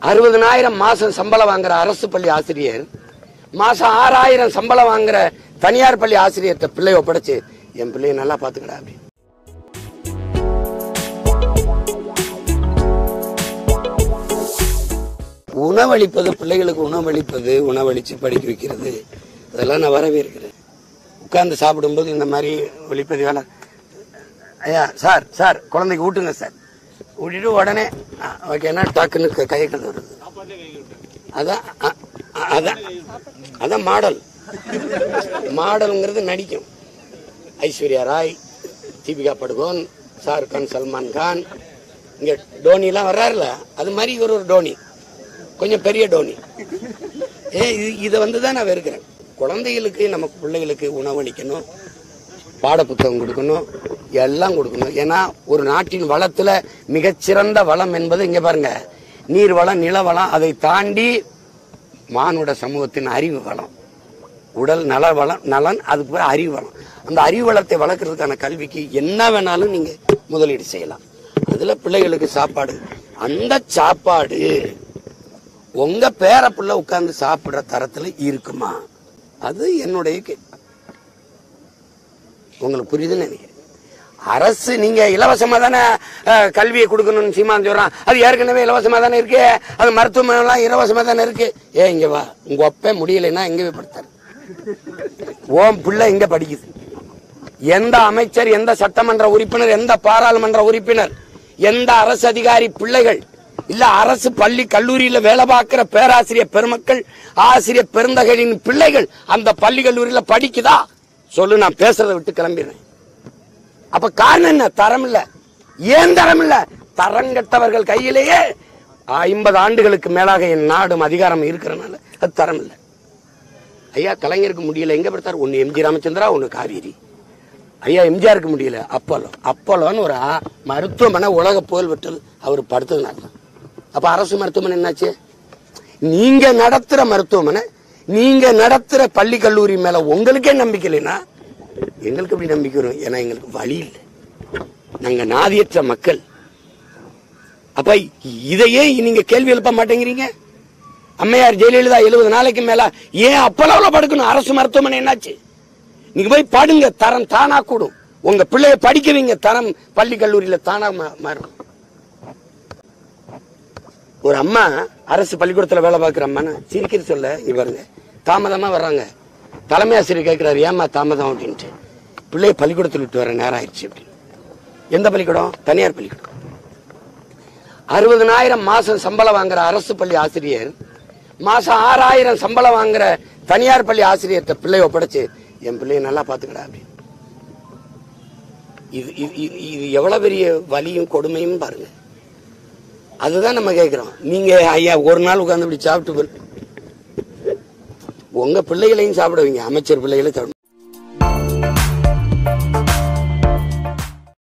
அறுபதனாயிரம் மாசம் சம்பளம் வாங்குற அரசு பள்ளி ஆசிரியர் மாசம் ஆறாயிரம் சம்பளம் வாங்குற தனியார் பள்ளி ஆசிரியர்கிட்ட பிள்ளைய ஒப்படைச்சு என் பிள்ளைய நல்லா பாத்துக்கடா அப்படின்னு உணவளிப்பது பிள்ளைகளுக்கு உணவளிப்பது உணவளிச்சு படிக்க வைக்கிறது அதெல்லாம் நான் வரவேற்கிறேன் உட்கார்ந்து சாப்பிடும்போது இந்த மாதிரி ஒளிப்பது வேலை ஐயா சார் சார் குழந்தைக்கு ஊட்டுங்க சார் ஊட்டிட்டு உடனே ஆ, ஓகேன்னா டக்குன்னு க- கையை கழுவு வருது அதான் அ, அ, அதான் அதான் மாடல் மாடல்ங்கிறது நடிக்கும் ஐஸ்வர்யா ராய் தீபிகா படுகோன் ஷாருக் கான் சல்மான் கான் இங்க டோனிலாம் வர்றாருல அது மாதிரி இவர் ஒரு டோனி கொஞ்சம் பெரிய டோனி ஏ இது இதை வந்து தான் நான் வெறுக்கிறேன் குழந்தைகளுக்கு நம்ம பிள்ளைகளுக்கு உணவளிக்கணும் பாடப்புத்தகம் கொடுக்கணும் எல்லாம் கொடுக்கணும் ஏன்னா ஒரு நாட்டின் வளத்துல மிகச்சிறந்த வளம் என்பது இங்க பாருங்க நீர் வளம் நில வளம் அதை தாண்டி மானுட சமூகத்தின் அறிவு வளம் உடல் நல வளம் நலன் அதுக்கு பிறகு அறிவு வளம் அந்த அறிவு வளத்தை வளர்க்கறதுக்கான கல்விக்கு என்ன வேணாலும் நீங்க முதலீடு செய்யலாம் அதுல பிள்ளைகளுக்கு சாப்பாடு அந்த சாப்பாடு உங்க பேர பிள்ளை உட்கார்ந்து சாப்பிடுற தரத்துல இருக்குமா அது என்னுடைய கேள்வி உங்களுக்கு புரியுதுன்னு நினைக்கிறேன் அரசு நீங்க இலவசமா தானே அஹ், கல்வியை கொடுக்கணும்னு சீமான் சொல்றான் அது ஏற்கனவே இலவசமா தானே இருக்கு அது மருத்துவமனை எல்லாம் இலவசமா தானே இருக்கு ஏ இங்க வா உங்க ஒப்ப முடியலைன்னா எங்க போய் படுத்தாரு ஓம் பிள்ளை இங்க படிக்குது எந்த அமைச்சர் எந்த சட்டமன்ற உறுப்பினர் எந்த பாராளுமன்ற உறுப்பினர் எந்த அரசு அதிகாரி பிள்ளைகள் இல்ல அரசு பள்ளி கல்லூரியில வேலை பார்க்கிற பேராசிரியர் பெருமக்கள் ஆசிரியர் பெருந்தகையின் பிள்ளைகள் அந்த பள்ளி கல்லூரியில படிக்குதா சொல்லு நான் பேசுறதை விட்டு கிளம்பிடுறேன் அப்ப காரணம் என்ன தரம் இல்ல ஏன் தரம் இல்ல தரங்கட்டவர்கள் கையிலேயே ஐம்பது ஆண்டுகளுக்கு மேலாக என் நாடும் அதிகாரம் இருக்கிறனால அது தரம் இல்லை ஐயா கலைஞருக்கு முடியல எங்க படுத்தார் ஒன்னு எம்ஜி ராமச்சந்திரா ஒன்னு காவேரி ஐயா எம்ஜிஆருக்கு முடியல அப்போலோ அப்போலோன்னு ஒரு ஆ- மருத்துவமனை உலக புகழ் பெற்றது அவர் படுத்ததுனால தான். அப்ப அரசு மருத்துவமனை என்னாச்சு நீங்க நடத்துற மருத்துவமனை நீங்க நடத்துற பள்ளி கல்லூரி மேல உங்களுக்கே நம்பிக்கை இல்லைன்னா எங்களுக்கு எப்படி நம்பிக்கை வரும் ஏன்னா எங்களுக்கு வழி இல்லை நாங்க நாதியற்ற மக்கள் அப்ப இதையே நீங்க கேள்வி எழுப்ப மாட்டேங்கிறீங்க அம்மையார் ஜெயலலிதா எழுபது நாளைக்கு மேல ஏன் அப்பளவுல படுக்கணும் அரசு மருத்துவமனை என்னாச்சு நீங்க போய் பாடுங்க தரம் தானா கூடும் உங்க பிள்ளைய படிக்க வைங்க தரம் பள்ளி கல்லூரியில தானா மா- மாறும் ஒரு அம்மா அரசு பள்ளிக்கூடத்துல வேலை பார்க்குற அம்மா சிரிக்கிற சொல்ல இங்க பாருங்க தாமதமா வர்றாங்க தலைமை ஆசிரியர் கேட்கிறாரு ஏம்மா தாமதம் அப்படின்ட்டு பிள்ளைய பள்ளிக்கூடத்தில் விட்டு வர நேரம் ஆயிடுச்சு அப்படின்னு எந்த பள்ளிக்கூடம் தனியார் பள்ளிக்கூடம் அறுபதனாயிரம் மாசம் சம்பளம் வாங்குற அரசு பள்ளி ஆசிரியர் மாசம் ஆறாயிரம் சம்பளம் வாங்குற தனியார் பள்ளி ஆசிரியர்கிட்ட பிள்ளைய ஒப்படைச்சு என் பிள்ளைய நல்லா பாத்துக்கடா அப்படின்னு இது இது இது- இது எவ்வளவு பெரிய வலியும் கொடுமையும் பாருங்க அதுதான் நம்ம கேட்கிறோம் நீங்க ஐயா ஒரு நாள் உட்கார்ந்து இப்படி சாப்பிட்டு போய் உங்க பிள்ளைகளையும் சாப்பிடுவீங்க அமைச்சர் பிள்ளைகளை சாப்பிடு